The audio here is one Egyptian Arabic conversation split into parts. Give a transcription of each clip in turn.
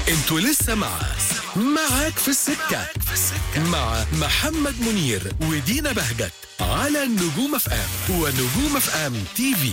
انتوا لسه مع معاك في السكة مع محمد منير ودينا بهجت على النجوم اف ام ونجوم اف ام تي في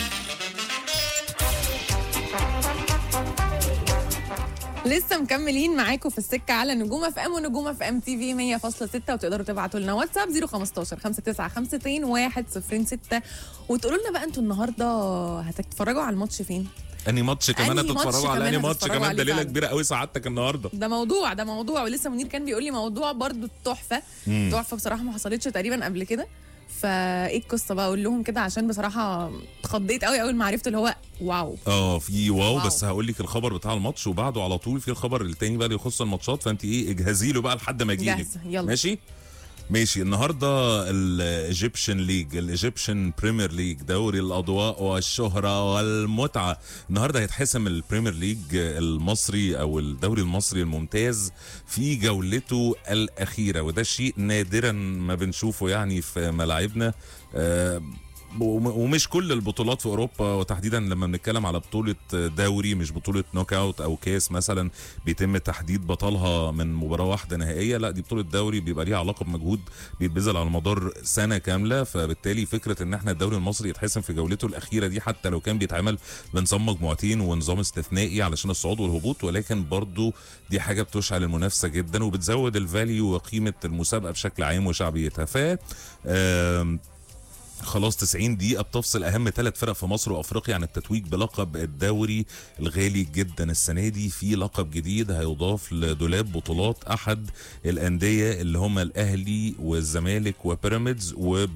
لسه مكملين معاكم في السكه على نجوم اف ام ونجوم اف ام تي في 100.6 وتقدروا تبعتوا لنا واتساب 015 5952 106 وتقولوا لنا بقى انتوا النهارده هتتفرجوا على الماتش فين؟ اني ماتش كمان أنهي ماتش هتتفرجوا على كمان اني ماتش هتتفرجوا كمان عليه ده ليله فعلا؟ كبيره قوي سعادتك النهارده ده موضوع ده موضوع ولسه منير كان بيقول لي موضوع برضو تحفه تحفه بصراحه ما حصلتش تقريبا قبل كده فايه القصه بقى اقول لهم كده عشان بصراحه اتخضيت قوي اول ما عرفت اللي هو واو اه في واو, واو. بس هقول لك الخبر بتاع الماتش وبعده على طول في الخبر التاني بقى اللي يخص الماتشات فانت ايه اجهزي له بقى لحد ما اجيلك جاهزة، يلا. ماشي ماشي النهارده الايجيبشن ليج الايجيبشن بريمير ليج دوري الاضواء والشهره والمتعه النهارده هيتحسم البريمير ليج المصري او الدوري المصري الممتاز في جولته الاخيره وده شيء نادرا ما بنشوفه يعني في ملاعبنا آه، وم- ومش كل البطولات في اوروبا وتحديدا لما بنتكلم على بطوله دوري مش بطوله نوك اوت او كاس مثلا بيتم تحديد بطلها من مباراه واحده نهائيه لا دي بطوله دوري بيبقى ليها علاقه بمجهود بيتبذل على مدار سنه كامله فبالتالي فكره ان احنا الدوري المصري يتحسم في جولته الاخيره دي حتى لو كان بيتعمل بنظام مجموعتين ونظام استثنائي علشان الصعود والهبوط ولكن برضو دي حاجه بتشعل المنافسه جدا وبتزود الفاليو وقيمه المسابقه بشكل عام وشعبيتها ف آم، خلاص 90 دقيقة بتفصل أهم ثلاث فرق في مصر وأفريقيا عن التتويج بلقب الدوري الغالي جدا السنة دي في لقب جديد هيضاف لدولاب بطولات أحد الأندية اللي هم الأهلي والزمالك وبيراميدز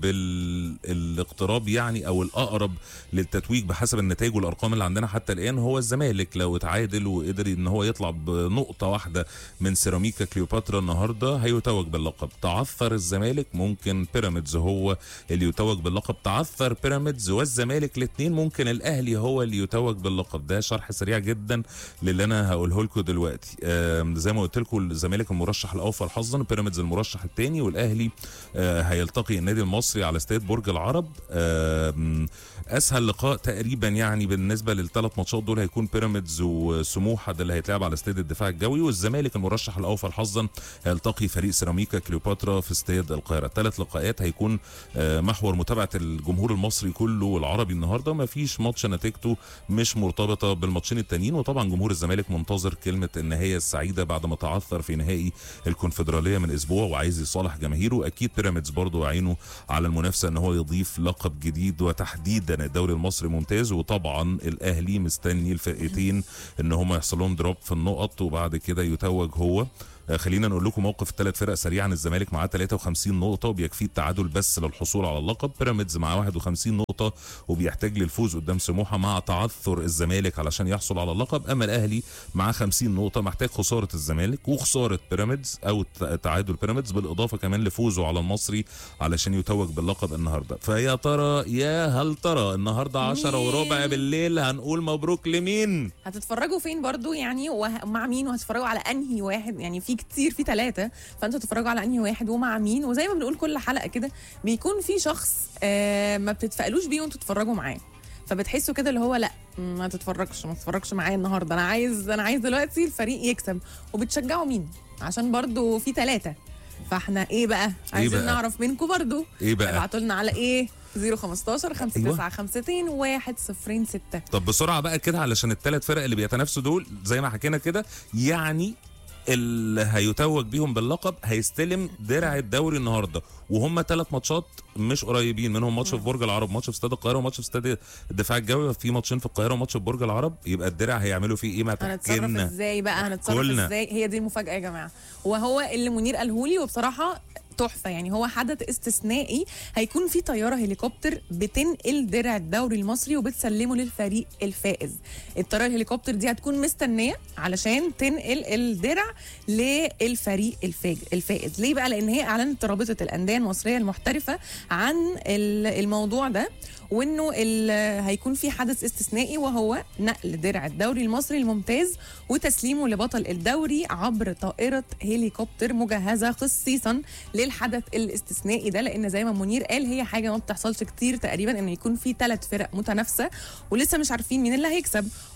وبالاقتراب يعني أو الأقرب للتتويج بحسب النتائج والأرقام اللي عندنا حتى الآن هو الزمالك لو اتعادل وقدر إن هو يطلع بنقطة واحدة من سيراميكا كليوباترا النهارده هيتوج باللقب تعثر الزمالك ممكن بيراميدز هو اللي يتوج باللقب تعثر بيراميدز والزمالك الاثنين ممكن الاهلي هو اللي يتوج باللقب ده شرح سريع جدا للي انا هقوله لكم دلوقتي آم، زي ما قلت لكم الزمالك المرشح الاوفر حظا بيراميدز المرشح الثاني والاهلي آه، هيلتقي النادي المصري على استاد برج العرب آم، اسهل لقاء تقريبا يعني بالنسبه للثلاث ماتشات دول هيكون بيراميدز وسموحه ده اللي هيتلعب على استاد الدفاع الجوي والزمالك المرشح الاوفر حظا هيلتقي فريق سيراميكا كليوباترا في استاد القاهره الثلاث لقاءات هيكون آه، محور متابعه الجمهور المصري كله والعربي النهارده ما فيش ماتش نتيجته مش مرتبطه بالماتشين التانيين وطبعا جمهور الزمالك منتظر كلمه النهايه السعيده بعد ما تعثر في نهائي الكونفدراليه من اسبوع وعايز يصالح جماهيره اكيد بيراميدز برضه عينه على المنافسه ان هو يضيف لقب جديد وتحديدا الدوري المصري ممتاز وطبعا الاهلي مستني الفرقتين ان هم يحصل لهم دروب في النقط وبعد كده يتوج هو آه، خلينا نقول لكم موقف الثلاث فرق سريعا الزمالك معاه 53 نقطه وبيكفيه التعادل بس للحصول على اللقب بيراميدز معاه 51 نقطه وبيحتاج للفوز قدام سموحه مع تعثر الزمالك علشان يحصل على اللقب اما الاهلي معاه 50 نقطه محتاج خساره الزمالك وخساره بيراميدز او ت- تعادل بيراميدز بالاضافه كمان لفوزه على المصري علشان يتوج باللقب النهارده فيا ترى يا هل ترى النهارده 10 وربع مين؟ بالليل هنقول مبروك لمين هتتفرجوا فين برضو يعني ومع مين وهتتفرجوا على انهي واحد يعني في كتير في ثلاثة فانتوا تتفرجوا على انهي واحد ومع مين وزي ما بنقول كل حلقة كده بيكون في شخص آه ما بتتفائلوش بيه وانتوا تتفرجوا معاه فبتحسوا كده اللي هو لا ما تتفرجش ما تتفرجش معايا النهارده انا عايز انا عايز دلوقتي الفريق يكسب وبتشجعوا مين عشان برضو في ثلاثة فاحنا ايه بقى عايزين بقى؟ نعرف منكم برضو ايه بقى ابعتوا لنا على ايه 015 5952 106 طب بسرعه بقى كده علشان الثلاث فرق اللي بيتنافسوا دول زي ما حكينا كده يعني اللي هيتوج بيهم باللقب هيستلم درع الدوري النهارده وهم ثلاث ماتشات مش قريبين منهم ماتش في برج العرب ماتش في استاد القاهره وماتش في استاد الدفاع الجوي في ماتشين في القاهره وماتش في برج العرب يبقى الدرع هيعملوا فيه ايه ما تحكي هنتصرف لنا ازاي بقى هنتصرف كلنا. ازاي هي دي المفاجاه يا جماعه وهو اللي منير قاله لي وبصراحه تحفه يعني هو حدث استثنائي هيكون في طياره هليكوبتر بتنقل درع الدوري المصري وبتسلمه للفريق الفائز الطياره الهليكوبتر دي هتكون مستنيه علشان تنقل الدرع للفريق الفاج- الفائز ليه بقى لان هي اعلنت رابطه الانديه المصريه المحترفه عن ال- الموضوع ده وانه ال- هيكون في حدث استثنائي وهو نقل درع الدوري المصري الممتاز وتسليمه لبطل الدوري عبر طائره هليكوبتر مجهزه خصيصا للحدث الاستثنائي ده لان زي ما منير قال هي حاجه ما بتحصلش كتير تقريبا ان يكون في ثلاث فرق متنافسه ولسه مش عارفين مين اللي هيكسب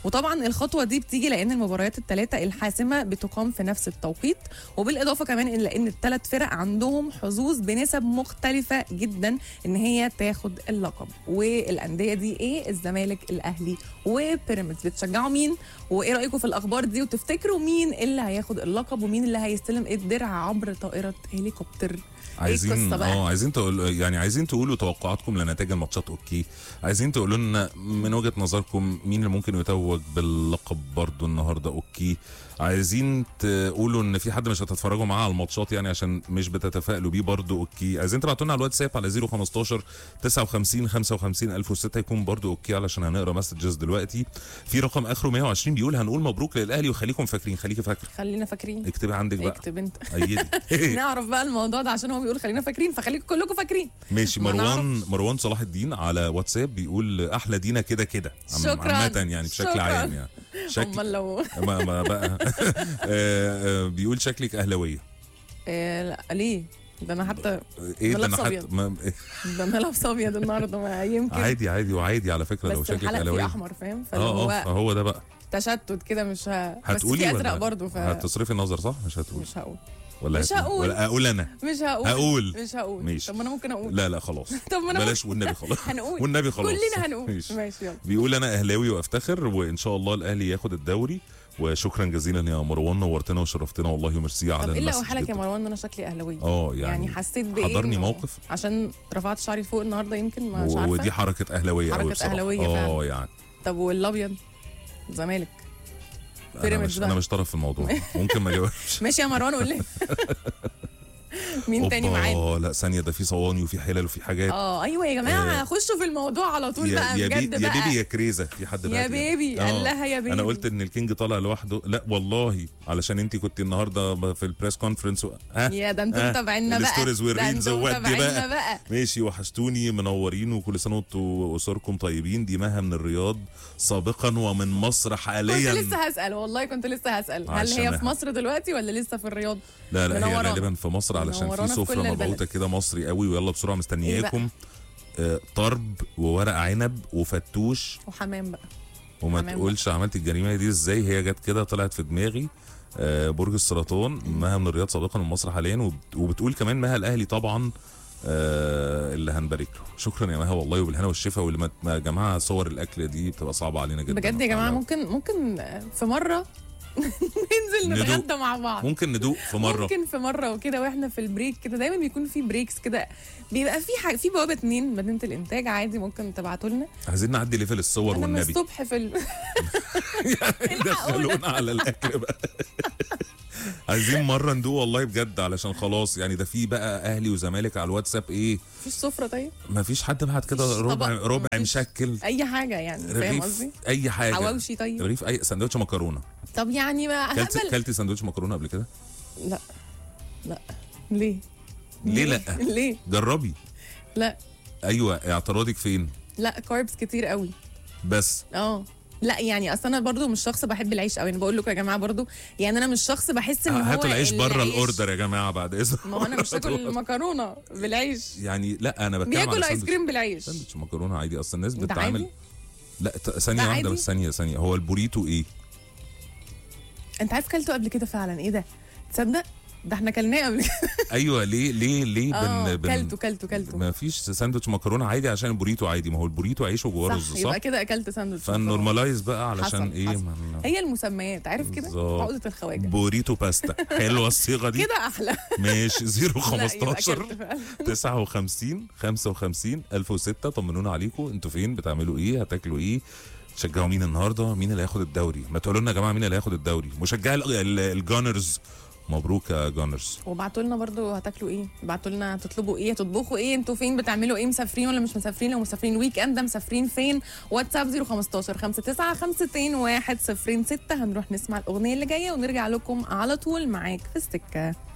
وطبعا الخطوه دي بتيجي لان المباريات الثلاثه الحاسمه بتقام في نفس التوقيت وبالاضافه كمان ان لان الثلاث فرق عندهم حظوظ بنسب مختلفه جدا ان هي تاخد اللقب والانديه دي ايه الزمالك الاهلي وبيراميدز بتشجعوا مين وايه رايكم في الاخبار دي وتفتكروا مين اللي هياخد اللقب ومين اللي هيستلم الدرع عبر طائره هليكوبتر عايزين القصة بقى؟ اه عايزين تقول يعني عايزين تقولوا توقعاتكم لنتائج الماتشات اوكي عايزين تقولوا لنا من وجهه نظركم مين اللي ممكن يتوج باللقب برضو النهارده اوكي عايزين تقولوا ان في حد مش هتتفرجوا معاه على الماتشات يعني عشان مش بتتفائلوا بيه برضو اوكي عايزين تبعتوا لنا على الواتساب على 015 59 55 1006 يكون برضو اوكي علشان هنقرا مسجز دلوقتي في رقم اخره 120 بيقول هنقول مبروك للاهلي وخليكم فاكرين خليكي فاكر خلينا فاكرين اكتبي عندك بقى اكتب انت ايدي نعرف بقى الموضوع ده عشان هو بيقول خلينا فاكرين فخليكم كلكم فاكرين ماشي ما مروان مروان صلاح الدين على واتساب بيقول احلى دينا كده كده عم- شكراً. عامة يعني بشكل شكراً. عام يعني شكل امال لو ما, ما بقى آه، آه، بيقول شكلك اهلاويه إيه لا ليه ده انا حتى ايه ده انا ملابس حتى أبيض. ما ده انا لابسه ابيض النهارده ما يمكن عادي عادي وعادي على فكره لو بس شكلك الحلق فيه اهلاويه احمر فاهم فاللي اه اه هو فهو ده بقى تشتت كده مش ه... بس هتقولي في ازرق ولا برضه ف هتصرفي النظر صح مش هتقول مش هقول ولا مش هتقول؟ هقول. ولا اقول انا مش هقول هقول مش هقول ماشي. طب ما انا ممكن اقول لا لا خلاص طب ما انا بلاش والنبي خلاص هنقول والنبي خلاص كلنا هنقول ماشي. ماشي يلا بيقول انا اهلاوي وافتخر وان شاء الله الاهلي ياخد الدوري وشكرا جزيلا يا مروان نورتنا وشرفتنا والله وميرسي على طب ايه اللي المسج اوحالك يا جدا. مروان ان انا شكلي اهلاوي اه يعني, يعني, حسيت بايه حضرني إنه- موقف عشان رفعت شعري فوق النهارده يمكن مش و- عارفه ودي حركه اهلاويه حركة قوي بصراحه أهلاوية اه فعلا. يعني طب والابيض زمالك انا بيراميدز مش بقى. انا مش طرف في الموضوع ممكن ما اجاوبش ماشي يا مروان قول لي مين تاني أوبا، معانا لا ثانيه ده في صواني وفي حلل وفي حاجات اه ايوه يا جماعه آه. خشوا في الموضوع على طول يا بقى يا, بجد بي يا بقى بيبي يا كريزه في حد يا بعت لي. بيبي آه. قال لها يا بيبي انا قلت ان الكينج طالع لوحده لا والله علشان انت كنت النهارده في البريس كونفرنس و... ها يا ده انتوا آه، متابعينا بقى الستوريز ده والريلز انتوا وودي متابعينا بقى. بقى ماشي وحشتوني منورين وكل سنه وانتم واسركم طيبين دي مها من الرياض سابقا ومن مصر كنت حاليا لسه هسأل والله كنت لسه هسأل هل عشان هي إحنا- في مصر دلوقتي ولا لسه في الرياض؟ لا لا هي منورانا. غالبا في مصر علشان منورانا في في سفره كل البلد. مبعوثه كده مصري قوي ويلا بسرعه مستنياكم إيه آه طرب وورق عنب وفتوش وحمام بقى وما تمام تقولش عملت الجريمه دي ازاي هي جت كده طلعت في دماغي آه برج السرطان مها من الرياض سابقا من مصر حاليا وبت- وبتقول كمان مها الاهلي طبعا آه اللي هنبارك له شكرا يا مها والله وبالهنا والشفا واللي ما- ما يا جماعه صور الاكل دي بتبقى صعبه علينا جدا بجد يا جماعه فعلا. ممكن ممكن في مره ننزل ندوق. نتغدى مع بعض ممكن ندوق في مره ممكن في مره وكده واحنا في البريك كده دايما بيكون في بريكس كده بيبقى في حاجه في بوابه اتنين مدينه الانتاج عادي ممكن تبعتوا لنا عايزين نعدي ليفل الصور انا من والنبي الصبح في ال... دخلونا على الاكل بقى عايزين مره ندوق والله بجد علشان خلاص يعني ده في بقى اهلي وزمالك على الواتساب ايه مفيش سفره طيب ما فيش حد بعت كده مفيش ربع طبق، ربع مفيش مشكل اي حاجه يعني فاهم رغيف قصدي اي حاجه حواوشي طيب رغيف اي سندوتش مكرونه طب يعني ما كلت هقبل كلتي سندوتش مكرونه قبل كده لا لا ليه ليه لا ليه جربي لا ايوه اعتراضك فين لا كاربس كتير قوي بس اه لا يعني اصل انا برضو مش شخص بحب العيش قوي انا بقول لكم يا جماعه برضو يعني انا مش شخص بحس ان هو هاتوا العيش بره العيش- الاوردر يا جماعه بعد اذنك ما هو انا مش باكل مكرونه بالعيش يعني لا انا بتكلم بياكل على ايس ساندوتش كريم بالعيش ساندوتش مكرونه عادي اصل الناس ده بتتعامل عادي؟ لا ت- ثانيه ده واحده عادي؟ بس ثانيه ثانيه هو البوريتو ايه انت عارف كلته قبل كده فعلا ايه ده تصدق ده احنا كلناه قبل كده ايوه ليه ليه ليه اه بن كلته كلته كلته ما فيش ساندوتش مكرونه عادي عشان البوريتو عادي ما هو البوريتو عيش وجواه رز صح صح يبقى كده اكلت ساندوتش فالنورمالايز بقى علشان حصل، ايه حصل. ما- هي المسميات عارف كده بالظبط. عقده الخواجه بوريتو باستا حلوه الصيغه دي كده احلى ماشي 0 لا يبقى 15 كلت فعلا. 59 55 1006 طمنونا عليكم انتوا فين بتعملوا ايه هتاكلوا ايه تشجعوا مين النهارده مين اللي هياخد الدوري ما تقولوا لنا يا جماعه مين اللي هياخد الدوري مشجعي ال- ال- الجانرز مبروك يا جانرز وبعتوا لنا برضو هتاكلوا ايه بعتوا لنا هتطلبوا ايه هتطبخوا ايه انتوا فين بتعملوا ايه مسافرين ولا مش مسافرين لو مسافرين ويك اند مسافرين فين واتساب 015 59 52 1 0 6 هنروح نسمع الاغنيه اللي جايه ونرجع لكم على طول معاك في السكه